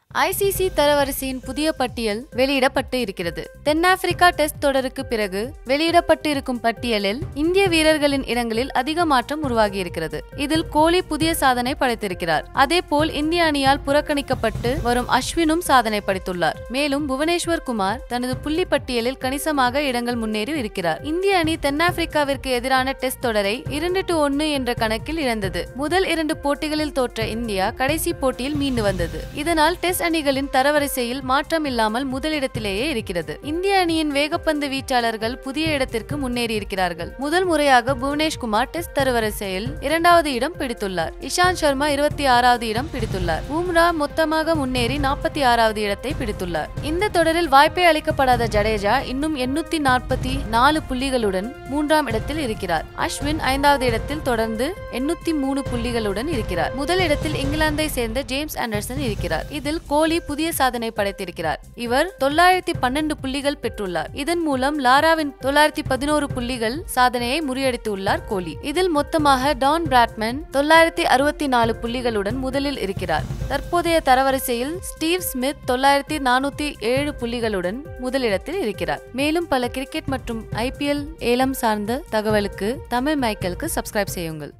ICC தரவரிசையின் புதிய பட்டியல் வெளியிடப்பட்டு இருக்கிறது தென்னாப்பிரிக்கா டெஸ்ட் தொடருக்கு பிறகு வெளியிடப்பட்டு இருக்கும் பட்டியலில் இந்திய வீரர்களின் இடங்களில் அதிக மாற்றம் உருவாகி இருக்கிறது இதில் கோலி புதிய சாதனை படைத்திருக்கிறார் அதேபோல் இந்திய அணியால் புறக்கணிக்கப்பட்டு வரும் அஸ்வினும் சாதனை படைத்துள்ளார் மேலும் புவனேஸ்வர் குமார் தனது புள்ளி பட்டியலில் கணிசமாக இடங்கள் முன்னேறி இருக்கிறார் இந்திய அணி தென்னாப்பிரிக்காவிற்கு எதிரான டெஸ்ட் தொடரை இரண்டு டு ஒன்னு என்ற கணக்கில் இழந்தது முதல் இரண்டு போட்டிகளில் தோற்ற இந்தியா கடைசி போட்டியில் மீண்டு வந்தது இதனால் டெஸ்ட் அணிகளின் தரவரிசையில் மாற்றம் இல்லாமல் முதலிடத்திலேயே இருக்கிறது இந்திய அணியின் வேகப்பந்து வீச்சாளர்கள் புதிய இடத்திற்கு முன்னேறி இருக்கிறார்கள் முதல் முறையாக புவனேஷ்குமார் டெஸ்ட் தரவரிசையில் இரண்டாவது இடம் பிடித்துள்ளார் இஷாந்த் சர்மா இருபத்தி ஆறாவது இடம் பிடித்துள்ளார் பூம்ரா மொத்தமாக முன்னேறி நாற்பத்தி ஆறாவது இடத்தை பிடித்துள்ளார் இந்த தொடரில் வாய்ப்பே அளிக்கப்படாத ஜடேஜா இன்னும் எண்ணூத்தி நாற்பத்தி நாலு புள்ளிகளுடன் மூன்றாம் இடத்தில் இருக்கிறார் அஸ்வின் ஐந்தாவது இடத்தில் தொடர்ந்து எண்ணூத்தி மூணு புள்ளிகளுடன் இருக்கிறார் முதல் இடத்தில் இங்கிலாந்தை சேர்ந்த ஜேம்ஸ் ஆண்டர்சன் இருக்கிறார் இதில் கோலி புதிய சாதனை படைத்திருக்கிறார் இவர் தொள்ளாயிரத்தி பன்னெண்டு புள்ளிகள் பெற்றுள்ளார் இதன் மூலம் லாராவின் தொள்ளாயிரத்தி பதினோரு புள்ளிகள் சாதனையை முறியடித்துள்ளார் கோலி இதில் மொத்தமாக டான் பிராட்மன் தொள்ளாயிரத்தி அறுபத்தி நாலு புள்ளிகளுடன் முதலில் இருக்கிறார் தற்போதைய தரவரிசையில் ஸ்டீவ் ஸ்மித் தொள்ளாயிரத்தி நானூத்தி ஏழு புள்ளிகளுடன் முதலிடத்தில் இருக்கிறார் மேலும் பல கிரிக்கெட் மற்றும் ஐபிஎல் ஏலம் சார்ந்த தகவலுக்கு தமிழ் மைக்கேலுக்கு சப்ஸ்கிரைப் செய்யுங்கள்